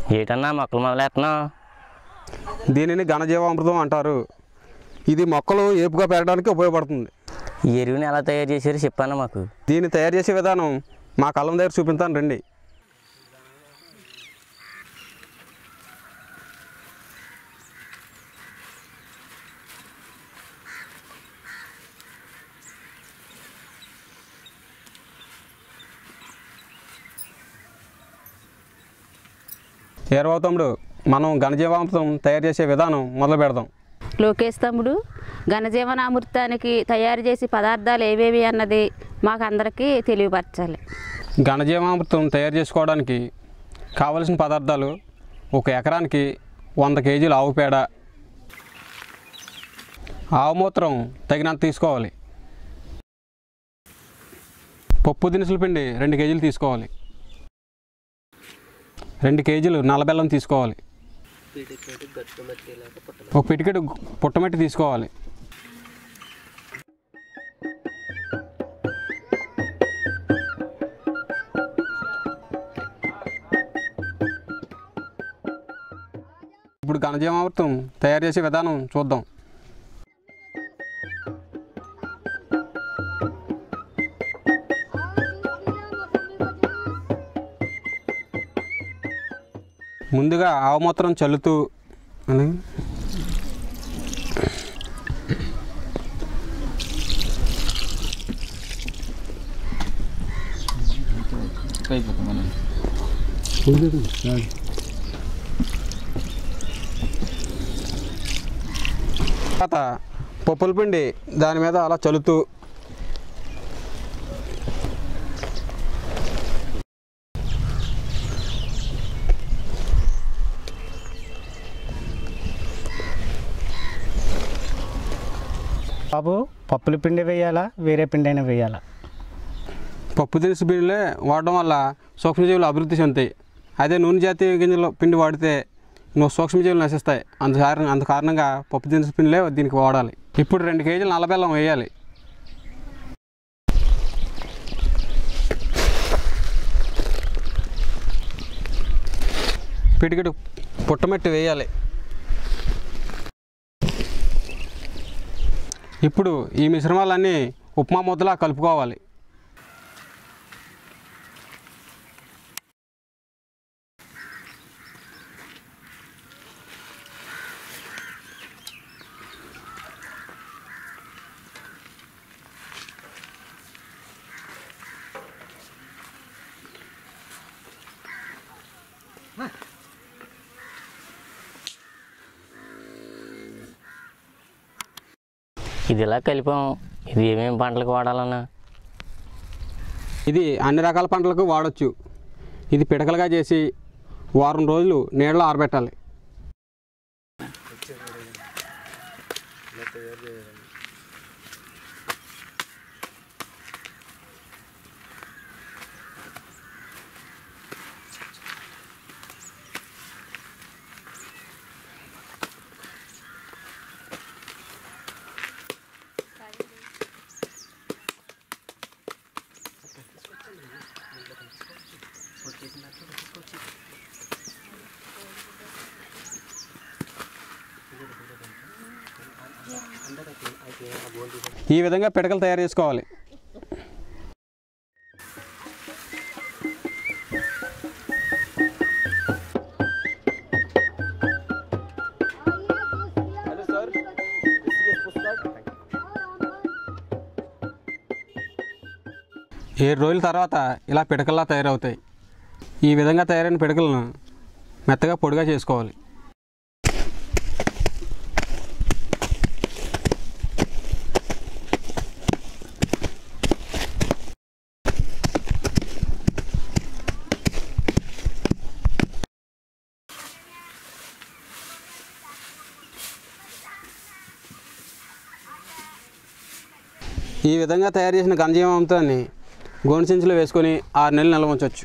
ఏటన్నా మొక్కలు మొదలెడుతున్నావు దీనిని ఘనజీవామృతం అంటారు ఇది మొక్కలు ఏపుగా పెరగడానికి ఉపయోగపడుతుంది ఈ ఎరువుని ఎలా తయారు చేశారో చెప్పాను మాకు దీన్ని తయారు చేసే విధానం మా కళ్ళం దగ్గర చూపిస్తాను రండి ఏరవ తమ్ముడు మనం ఘనజీవామృతం తయారు చేసే విధానం మొదలు పెడదాం లోకేష్ తమ్ముడు ఘనజీవనామృతానికి తయారు చేసే పదార్థాలు ఏవేవి అన్నది మాకు అందరికీ తెలియపరచాలి ఘనజీవామృతం తయారు చేసుకోవడానికి కావలసిన పదార్థాలు ఒక ఎకరానికి వంద కేజీలు ఆవు పేడ ఆవు మూత్రం తగినంత తీసుకోవాలి పప్పు దినుసుల పిండి రెండు కేజీలు తీసుకోవాలి రెండు కేజీలు నల్లబెల్లం తీసుకోవాలి ఒక పిటికెడు పుట్టమట్టి తీసుకోవాలి ఇప్పుడు ఘనజీవామృతం తయారు చేసే విధానం చూద్దాం ముందుగా ఆవమూత్రం చల్లుతూ అని తర్వాత పప్పుల పిండి దాని మీద అలా చల్లుతూ బాబు పప్పుల పిండి వేయాలా వేరే పిండి అయినా వేయాలా పప్పు దినుసు పిండిలే వాడడం వల్ల సూక్ష్మజీవులు అభివృద్ధి చెందుతాయి అదే నూనె జాతీయ గింజల పిండి వాడితే నువ్వు సూక్ష్మజీవులు నశిస్తాయి అంత కారణం అంత కారణంగా పప్పు దినుసు పిండిలే దీనికి వాడాలి ఇప్పుడు రెండు కేజీలు నల్లబెల్లం వేయాలి పిడికిడు పుట్టమట్టి వేయాలి ఇప్పుడు ఈ మిశ్రమాలన్నీ ఉప్మా ముద్దలా కలుపుకోవాలి ఇది ఇలా కలిపాం ఇది ఏమేమి పంటలకు వాడాలన్నా ఇది అన్ని రకాల పంటలకు వాడచ్చు ఇది పిడకలుగా చేసి వారం రోజులు నీడలో ఆరబెట్టాలి ఈ విధంగా పిడకలు తయారు చేసుకోవాలి ఏడు రోజుల తర్వాత ఇలా పిడకల్లా తయారవుతాయి ఈ విధంగా తయారైన పిడకలను మెత్తగా పొడిగా చేసుకోవాలి ఈ విధంగా తయారు చేసిన ఘనజీవామృతాన్ని గోను సంచిలో వేసుకొని ఆరు నెలలు నిల్వ ఉంచవచ్చు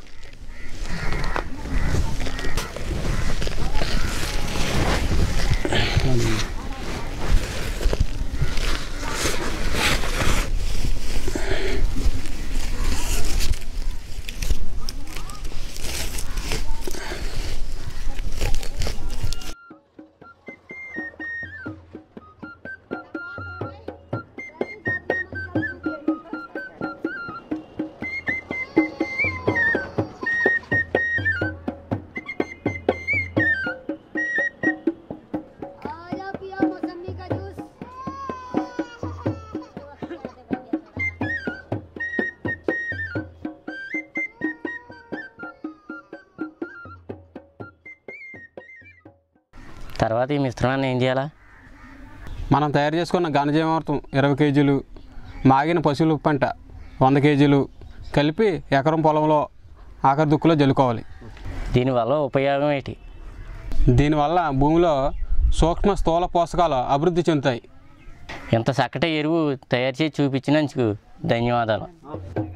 తర్వాత ఈ మిశ్రమాన్ని ఏం చేయాలా మనం తయారు చేసుకున్న ఘనజీవామృతం ఇరవై కేజీలు మాగిన పశువుల పంట వంద కేజీలు కలిపి ఎకరం పొలంలో ఆఖరి దుక్కులో జల్లుకోవాలి దీనివల్ల ఉపయోగం ఏంటి దీనివల్ల భూమిలో సూక్ష్మ స్థూల పోషకాలు అభివృద్ధి చెందుతాయి ఇంత చక్కటి ఎరువు తయారు చేసి చూపించినందుకు ధన్యవాదాలు